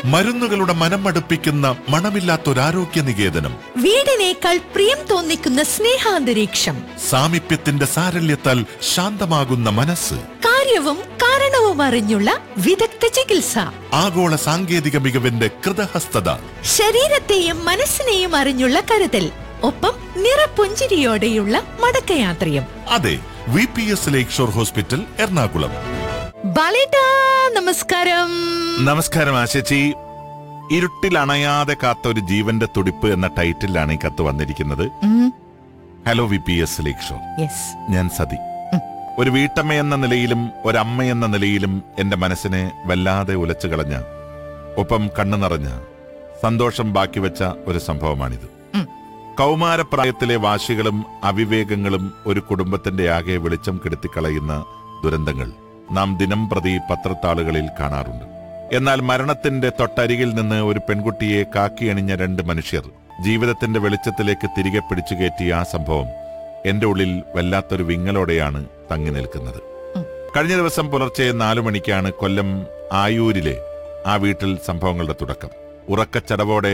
മരുന്നുകളുടെ മനമടുപ്പിക്കുന്ന മണമില്ലാത്തൊരാരോഗ്യ നികേതനം വീടിനേക്കാൾ പ്രിയം തോന്നിക്കുന്ന സ്നേഹാന്തരീക്ഷം സാമീപ്യത്തിന്റെ സാരല്യത്താൽ ശാന്തമാകുന്ന മനസ്സ് കാര്യവും കാരണവും അറിഞ്ഞുള്ള വിദഗ്ധ ചികിത്സ ആഗോള സാങ്കേതിക മികവിന്റെ കൃതഹസ്തത ശരീരത്തെയും മനസ്സിനെയും അറിഞ്ഞുള്ള കരുതൽ ഒപ്പം നിറപുഞ്ചിരിയോടെയുള്ള മടക്കയാത്രയും അതെ V P S lake shore hospital Ernakulam ബാലേട്ടാ നമസ്കാരം നമസ്കാരം ആശച്ചി ഇരുട്ടിൽ അണയാതെ കാത്ത ഒരു ജീവന്റെ തുടിപ്പ് എന്ന ടൈറ്റിലാണ് ഈ കത്ത് വന്നിരിക്കുന്നത് hello V P S lake shore yes ഞാൻ സതി ഒരു വീട്ടമ്മ എന്ന നിലയിലും ഒരമ്മ എന്ന നിലയിലും എന്റെ മനസ്സിനെ വല്ലാതെ ഉലച്ചു കളഞ്ഞ ഒപ്പം കണ്ണു നിറഞ്ഞ സന്തോഷം ബാക്കി വെച്ച ഒരു സംഭവമാണിത് ഉം. കൗമാരപ്രായത്തിലെ വാശികളും അവിവേകങ്ങളും ഒരു കുടുംബത്തിന്റെ ആകെ വെളിച്ചം കെടുത്തിക്കളയുന്ന ദുരന്തങ്ങൾ നാം ദിനം പ്രതി പത്രത്താളുകളിൽ കാണാറുണ്ട് എന്നാൽ മരണത്തിന്റെ തൊട്ടരികിൽ നിന്ന് ഒരു പെൺകുട്ടിയെ കാക്കിയണിഞ്ഞ രണ്ട് മനുഷ്യർ ജീവിതത്തിന്റെ വെളിച്ചത്തിലേക്ക് തിരികെ പിടിച്ചുകയറ്റിയ ആ സംഭവം എന്റെ ഉള്ളിൽ വല്ലാത്തൊരു വിങ്ങലോടെയാണ് തങ്ങി നിൽക്കുന്നത് കഴിഞ്ഞ ദിവസം പുലർച്ചെ നാലു മണിക്കാണ് കൊല്ലം ആയൂരിലെ ആ വീട്ടിൽ സംഭവങ്ങളുടെ തുടക്കം ഉറക്കച്ചടവോടെ